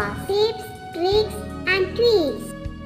tips, tricks, and tweaks.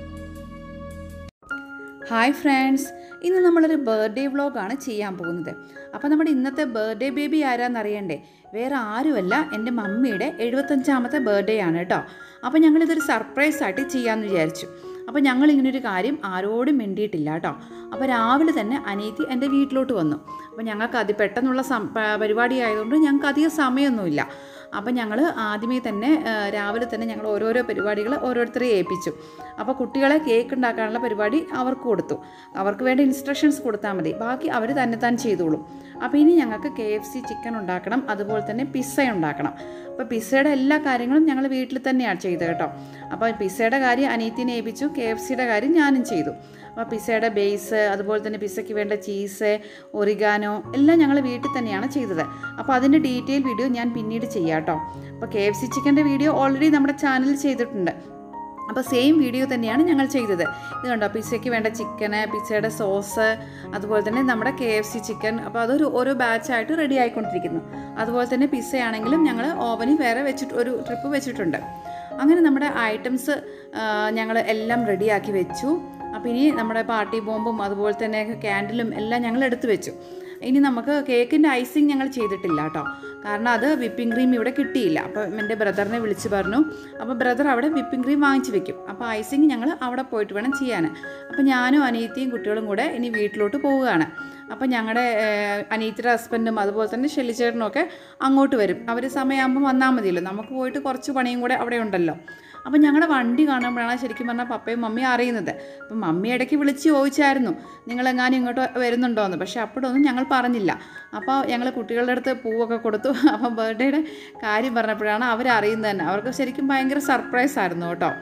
Hi friends ഇന്ന് നമ്മളൊരു birthday വ്ളോഗാണ് ചെയ്യാൻ പോകുന്നത് അപ്പോൾ നമ്മുടെ ഇന്നത്തെ ബർത്ത്ഡേ ബേബി ആരാന്നറിയണ്ടേ വേറെ ആരുമല്ല എൻ്റെ മമ്മിയുടെ എഴുപത്തഞ്ചാമത്തെ ബർത്ത്ഡേ ആണ് കേട്ടോ അപ്പോൾ ഞങ്ങളിതൊരു സർപ്രൈസ് ആയിട്ട് ചെയ്യാമെന്ന് വിചാരിച്ചു അപ്പോൾ ഞങ്ങൾ ഇങ്ങനൊരു കാര്യം ആരോടും മിണ്ടിയിട്ടില്ല കേട്ടോ അപ്പോൾ രാവിലെ തന്നെ അനീതി എൻ്റെ വീട്ടിലോട്ട് വന്നു അപ്പോൾ ഞങ്ങൾക്ക് അത് പെട്ടെന്നുള്ള സം പ- പരിപാടി ആയതുകൊണ്ട് ഞങ്ങൾക്ക് അധികം സമയമൊന്നുമില്ല അപ്പോൾ ഞങ്ങൾ ആദ്യമേ തന്നെ ആ, രാവിലെ തന്നെ ഞങ്ങൾ ഓരോരോ പരിപാടികൾ ഓരോരുത്തരെ ഏൽപ്പിച്ചു അപ്പോൾ കുട്ടികളെ കേക്ക് ഉണ്ടാക്കാനുള്ള പരിപാടി അവർക്ക് കൊടുത്തു അവർക്ക് വേണ്ട ഇൻസ്ട്രക്ഷൻസ് കൊടുത്താൽ മതി ബാക്കി അവർ തന്നെ താൻ ചെയ്തോളും അപ്പോൾ ഇനി ഞങ്ങൾക്ക് കെ എഫ് സി ചിക്കൻ ഉണ്ടാക്കണം അതുപോലെ തന്നെ പിസ്സ ഉണ്ടാക്കണം അപ്പോൾ പിസ്സയുടെ എല്ലാ കാര്യങ്ങളും ഞങ്ങൾ വീട്ടിൽ തന്നെയാണ് ചെയ്തത് കേട്ടോ അപ്പോൾ പിസ്സയുടെ കാര്യം അനീത്തിനെ ഏൽപ്പിച്ചു കെ എഫ് സിയുടെ കാര്യം ഞാനും ചെയ്തു അപ്പോൾ പിസ്സയുടെ ബേസ് അതുപോലെ തന്നെ പിസ്സയ്ക്ക് വേണ്ട ചീസ് ഒറിഗാനോ എല്ലാം ഞങ്ങൾ വീട്ടിൽ തന്നെയാണ് ചെയ്തത് അപ്പോൾ അതിൻ്റെ ഡീറ്റെയിൽ വീഡിയോ ഞാൻ പിന്നീട് ചെയ്യാം കേട്ടോ അപ്പോൾ കെ എഫ് സി ചിക്കൻ്റെ വീഡിയോ ഓൾറെഡി നമ്മുടെ ചാനലിൽ ചെയ്തിട്ടുണ്ട് അപ്പോൾ സെയിം വീഡിയോ തന്നെയാണ് ഞങ്ങൾ ചെയ്തത് ഇത് കണ്ടോ പിസ്സയ്ക്ക് വേണ്ട ചിക്കന് പിസ്സയുടെ സോസ് അതുപോലെ തന്നെ നമ്മുടെ കെ എഫ് സി ചിക്കൻ അപ്പോൾ അതൊരു ഓരോ ബാച്ചായിട്ട് റെഡി ആയിക്കൊണ്ടിരിക്കുന്നു അതുപോലെ തന്നെ പിസ്സയാണെങ്കിലും ഞങ്ങൾ ഓവനിൽ വേറെ വെച്ചിട്ട് ഒരു ട്രിപ്പ് വെച്ചിട്ടുണ്ട് അങ്ങനെ നമ്മുടെ ഐറ്റംസ് ഞങ്ങൾ എല്ലാം റെഡിയാക്കി വെച്ചു അപ്പോൾ ഇനി നമ്മുടെ പാർട്ടി ബോംബും അതുപോലെ തന്നെ ക്യാൻഡിലും എല്ലാം ഞങ്ങൾ എടുത്തു വെച്ചു ഇനി നമുക്ക് കേക്കിൻ്റെ ഐസിങ് ഞങ്ങൾ ചെയ്തിട്ടില്ല കേട്ടോ കാരണം അത് വിപ്പിംഗ് ക്രീം ഇവിടെ കിട്ടിയില്ല അപ്പോൾ എൻ്റെ ബ്രദറിനെ വിളിച്ച് പറഞ്ഞു അപ്പോൾ ബ്രദർ അവിടെ വിപ്പിംഗ് ക്രീം വാങ്ങിച്ച് വെക്കും അപ്പോൾ ഐസിങ് ഞങ്ങൾ അവിടെ പോയിട്ട് വേണം ചെയ്യാൻ അപ്പോൾ ഞാനും അനിയത്തിയും കുട്ടികളും കൂടെ ഇനി വീട്ടിലോട്ട് പോവുകയാണ് അപ്പോൾ ഞങ്ങളുടെ അനിയത്തിയുടെ ഹസ്ബൻഡും അതുപോലെ തന്നെ ഷെല്ലിച്ചേട്ടനും ഒക്കെ അങ്ങോട്ട് വരും അവർ സമയമാകുമ്പോൾ വന്നാൽ മതിയല്ലോ നമുക്ക് പോയിട്ട് കുറച്ച് പണിയും കൂടെ അവിടെ ഉണ്ടല്ലോ അപ്പോൾ ഞങ്ങളുടെ വണ്ടി കാണുമ്പോഴാണ് ശരിക്കും പറഞ്ഞാൽ പപ്പയും മമ്മിയും അറിയുന്നത് അപ്പം മമ്മി ഇടയ്ക്ക് വിളിച്ച് ചോദിച്ചായിരുന്നു നിങ്ങളെങ്ങാനും ഇങ്ങോട്ട് വരുന്നുണ്ടോയെന്ന് പക്ഷേ അപ്പോഴൊന്നും ഞങ്ങൾ പറഞ്ഞില്ല അപ്പോൾ ഞങ്ങൾ കുട്ടികളുടെ അടുത്ത് പൂവൊക്കെ കൊടുത്തു അപ്പം ബർത്ത്ഡേയുടെ കാര്യം പറഞ്ഞപ്പോഴാണ് അവരറിയുന്നത് തന്നെ അവർക്ക് ശരിക്കും ഭയങ്കര സർപ്രൈസ് ആയിരുന്നു കേട്ടോ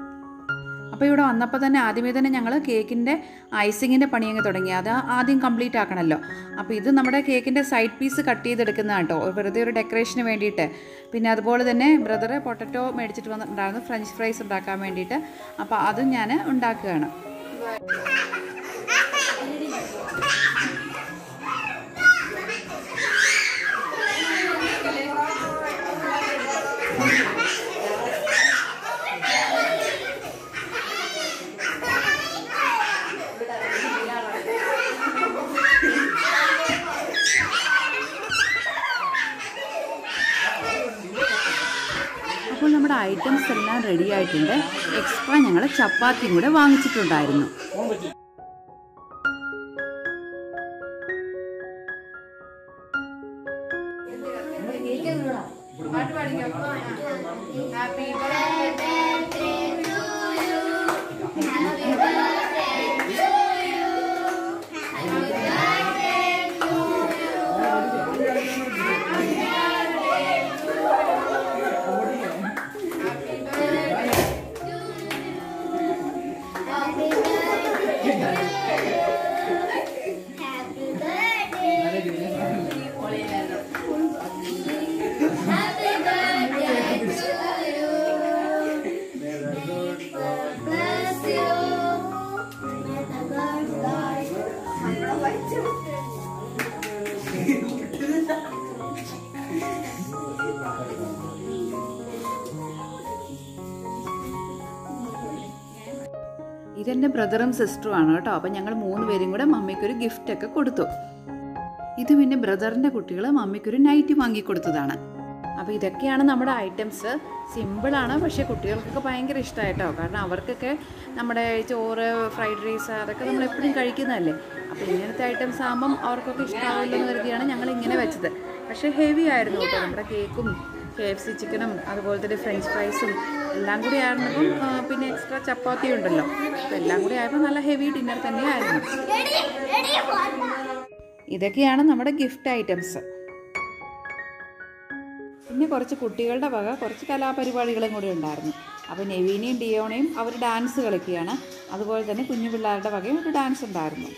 അപ്പോൾ ഇവിടെ വന്നപ്പോൾ തന്നെ ആദ്യമേ തന്നെ ഞങ്ങൾ കേക്കിൻ്റെ ഐസിങ്ങിൻ്റെ പണിയങ്ങ് തുടങ്ങി അത് ആദ്യം കംപ്ലീറ്റ് ആക്കണമല്ലോ അപ്പോൾ ഇത് നമ്മുടെ കേക്കിൻ്റെ സൈഡ് പീസ് കട്ട് ചെയ്തെടുക്കുന്നതാണ് കേട്ടോ വെറുതെ ഒരു ഡെക്കറേഷന് വേണ്ടിയിട്ട് പിന്നെ അതുപോലെ തന്നെ ബ്രദർ പൊട്ടറ്റോ മേടിച്ചിട്ട് വന്നിട്ടുണ്ടായിരുന്നു ഫ്രഞ്ച് ഫ്രൈസ് ഉണ്ടാക്കാൻ വേണ്ടിയിട്ട് അപ്പോൾ അതും ഞാൻ ഉണ്ടാക്കുകയാണ് അപ്പോൾ നമ്മുടെ ഐറ്റംസ് എല്ലാം റെഡി ആയിട്ടുണ്ട് എക്സ്ട്രാ ഞങ്ങൾ ചപ്പാത്തിയും കൂടെ വാങ്ങിച്ചിട്ടുണ്ടായിരുന്നു Happy birthday to you. Happy birthday to you. May the Lord bless you. May the Lord guide you. ഇതെൻ്റെ ബ്രദറും സിസ്റ്ററും ആണ് കേട്ടോ അപ്പോൾ ഞങ്ങൾ മൂന്ന് പേരും കൂടെ മമ്മിക്കൊരു ഗിഫ്റ്റൊക്കെ കൊടുത്തു ഇത് പിന്നെ ബ്രദറിൻ്റെ കുട്ടികൾ മമ്മിക്കൊരു നൈറ്റ് വാങ്ങിക്കൊടുത്തതാണ് അപ്പോൾ ഇതൊക്കെയാണ് നമ്മുടെ ഐറ്റംസ് സിമ്പിളാണ് പക്ഷേ കുട്ടികൾക്കൊക്കെ ഭയങ്കര ഇഷ്ടമായിട്ടോ കാരണം അവർക്കൊക്കെ നമ്മുടെ ചോറ് ഫ്രൈഡ് റൈസ് അതൊക്കെ നമ്മൾ എപ്പോഴും കഴിക്കുന്നതല്ലേ അപ്പോൾ ഇങ്ങനത്തെ ഐറ്റംസ് ആകുമ്പം അവർക്കൊക്കെ ഇഷ്ടമാവില്ല എന്ന് കരുതിയാണ് ഞങ്ങൾ ഇങ്ങനെ വെച്ചത് പക്ഷേ ഹെവി ആയിരുന്നു കേട്ടോ നമ്മുടെ കേക്കും കെ എഫ് സി ചിക്കനും അതുപോലെ തന്നെ ഫ്രഞ്ച് ഫ്രൈസും എല്ലാം കൂടി ആയിരുന്നപ്പം ആ, പിന്നെ എക്സ്ട്രാ ചപ്പാത്തി ഉണ്ടല്ലോ അപ്പോൾ എല്ലാം കൂടി ആയപ്പോൾ നല്ല ഹെവി ഡിന്നർ തന്നെയായിരുന്നു Ready? Ready? One. ഇതൊക്കെയാണ് നമ്മുടെ ഗിഫ്റ്റ് ഐറ്റംസ് പിന്നെ കുറച്ച് കുട്ടികളുടെ വക കുറച്ച് കലാപരിപാടികളും കൂടി ഉണ്ടായിരുന്നു അപ്പോൾ നെവീനയും ഡിയോണയും അവർ ഡാൻസ് കളിക്കുകയാണ് അതുപോലെ തന്നെ കുഞ്ഞു പിള്ളേരുടെ വകയും ഒരു ഡാൻസ് ഉണ്ടായിരുന്നു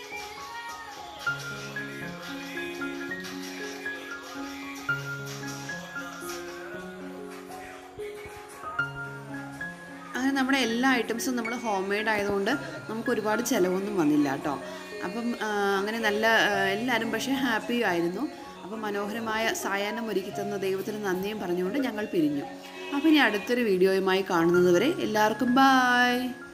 അങ്ങനെ നമ്മുടെ എല്ലാ ഐറ്റംസും നമ്മൾ ഹോം മെയ്ഡ് ആയതുകൊണ്ട് നമുക്ക് ഒരുപാട് ചിലവൊന്നും വന്നില്ല കേട്ടോ അപ്പം ആ, അങ്ങനെ നല്ല ആ, എല്ലാവരും പക്ഷേ ഹാപ്പി ആയിരുന്നു അപ്പം മനോഹരമായ സായാഹ്നം ഒരുക്കി തന്ന ദൈവത്തിന് നന്ദിയും പറഞ്ഞുകൊണ്ട് ഞങ്ങൾ പിരിഞ്ഞു അപ്പോൾ ഇനി അടുത്തൊരു വീഡിയോയുമായി കാണുന്നത് വരെ എല്ലാവർക്കും ബായ്